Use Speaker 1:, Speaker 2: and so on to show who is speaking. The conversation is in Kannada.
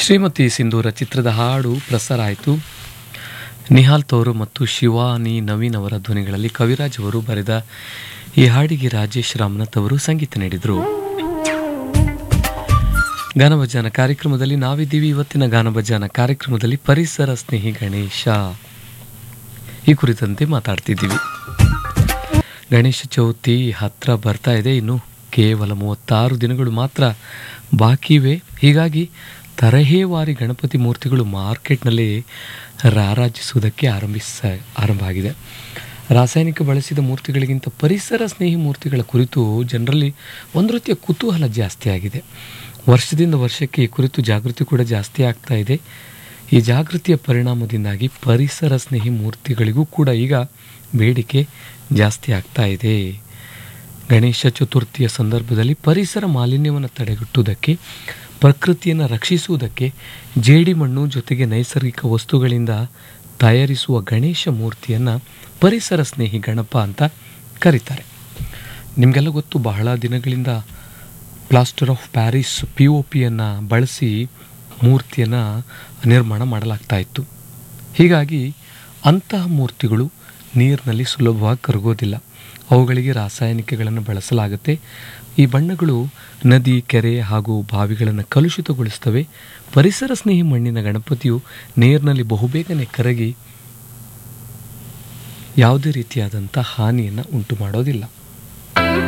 Speaker 1: ಶ್ರೀಮತಿ ಸಿಂಧೂರ ಚಿತ್ರದ ಹಾಡು ಪ್ರಸಾರ ಆಯಿತು ನಿಹಾಲ್ ತೋರು ಮತ್ತು ಶಿವಾನಿ ನವೀನ್ ಅವರ ಧ್ವನಿಗಳಲ್ಲಿ ಕವಿರಾಜ್ ಅವರು ಬರೆದ ಈ ಹಾಡಿಗೆ ರಾಜೇಶ್ ರಾಮನಾಥ್ ಅವರು ಸಂಗೀತ ನೀಡಿದರು ಗಾನಭಜಾನ ಕಾರ್ಯಕ್ರಮದಲ್ಲಿ ನಾವಿದ್ದೀವಿ ಇವತ್ತಿನ ಗಾನಭಜಾನ ಕಾರ್ಯಕ್ರಮದಲ್ಲಿ ಪರಿಸರ ಸ್ನೇಹಿ ಗಣೇಶ ಈ ಕುರಿತಂತೆ ಮಾತಾಡ್ತಿದ್ದೀವಿ ಗಣೇಶ ಚೌತಿ ಹತ್ರ ಬರ್ತಾ ಇದೆ ಇನ್ನು ಕೇವಲ ಮೂವತ್ತಾರು ದಿನಗಳು ಮಾತ್ರ ಬಾಕಿ ಇವೆ ಹೀಗಾಗಿ ತರಹೇವಾರಿ ಗಣಪತಿ ಮೂರ್ತಿಗಳು ಮಾರ್ಕೆಟ್ನಲ್ಲಿ ರಾರಾಜಿಸುವುದಕ್ಕೆ ಆರಂಭಿಸ ಆರಂಭ ಆಗಿದೆ ರಾಸಾಯನಿಕ ಬಳಸಿದ ಮೂರ್ತಿಗಳಿಗಿಂತ ಪರಿಸರ ಸ್ನೇಹಿ ಮೂರ್ತಿಗಳ ಕುರಿತು ಜನರಲ್ಲಿ ಒಂದು ರೀತಿಯ ಕುತೂಹಲ ಜಾಸ್ತಿ ಆಗಿದೆ ವರ್ಷದಿಂದ ವರ್ಷಕ್ಕೆ ಈ ಕುರಿತು ಜಾಗೃತಿ ಕೂಡ ಜಾಸ್ತಿ ಆಗ್ತಾ ಇದೆ ಈ ಜಾಗೃತಿಯ ಪರಿಣಾಮದಿಂದಾಗಿ ಪರಿಸರ ಸ್ನೇಹಿ ಮೂರ್ತಿಗಳಿಗೂ ಕೂಡ ಈಗ ಬೇಡಿಕೆ ಜಾಸ್ತಿ ಆಗ್ತಾ ಇದೆ ಗಣೇಶ ಚತುರ್ಥಿಯ ಸಂದರ್ಭದಲ್ಲಿ ಪರಿಸರ ಮಾಲಿನ್ಯವನ್ನು ತಡೆಗಟ್ಟುವುದಕ್ಕೆ ಪ್ರಕೃತಿಯನ್ನು ರಕ್ಷಿಸುವುದಕ್ಕೆ ಜೇಡಿಮಣ್ಣು ಜೊತೆಗೆ ನೈಸರ್ಗಿಕ ವಸ್ತುಗಳಿಂದ ತಯಾರಿಸುವ ಗಣೇಶ ಮೂರ್ತಿಯನ್ನು ಪರಿಸರ ಸ್ನೇಹಿ ಗಣಪ ಅಂತ ಕರೀತಾರೆ ನಿಮಗೆಲ್ಲ ಗೊತ್ತು ಬಹಳ ದಿನಗಳಿಂದ plaster of Paris P O ಪಿಯನ್ನು ಬಳಸಿ ಮೂರ್ತಿಯನ್ನು ನಿರ್ಮಾಣ ಮಾಡಲಾಗ್ತಾ ಇತ್ತು ಹೀಗಾಗಿ ಅಂತಹ ಮೂರ್ತಿಗಳು ನೀರಿನಲ್ಲಿ ಸುಲಭವಾಗಿ ಕರಗೋದಿಲ್ಲ ಅವುಗಳಿಗೆ ರಾಸಾಯನಿಕಗಳನ್ನು ಬಳಸಲಾಗುತ್ತೆ ಈ ಬಣ್ಣಗಳು ನದಿ ಕೆರೆ ಹಾಗೂ ಬಾವಿಗಳನ್ನು ಕಲುಷಿತಗೊಳಿಸ್ತವೆ ಪರಿಸರ ಸ್ನೇಹಿ ಮಣ್ಣಿನ ಗಣಪತಿಯು ನೀರಿನಲ್ಲಿ ಬಹುಬೇಗನೆ ಕರಗಿ ಯಾವುದೇ ರೀತಿಯಾದಂಥ ಹಾನಿಯನ್ನು ಉಂಟು ಮಾಡೋದಿಲ್ಲ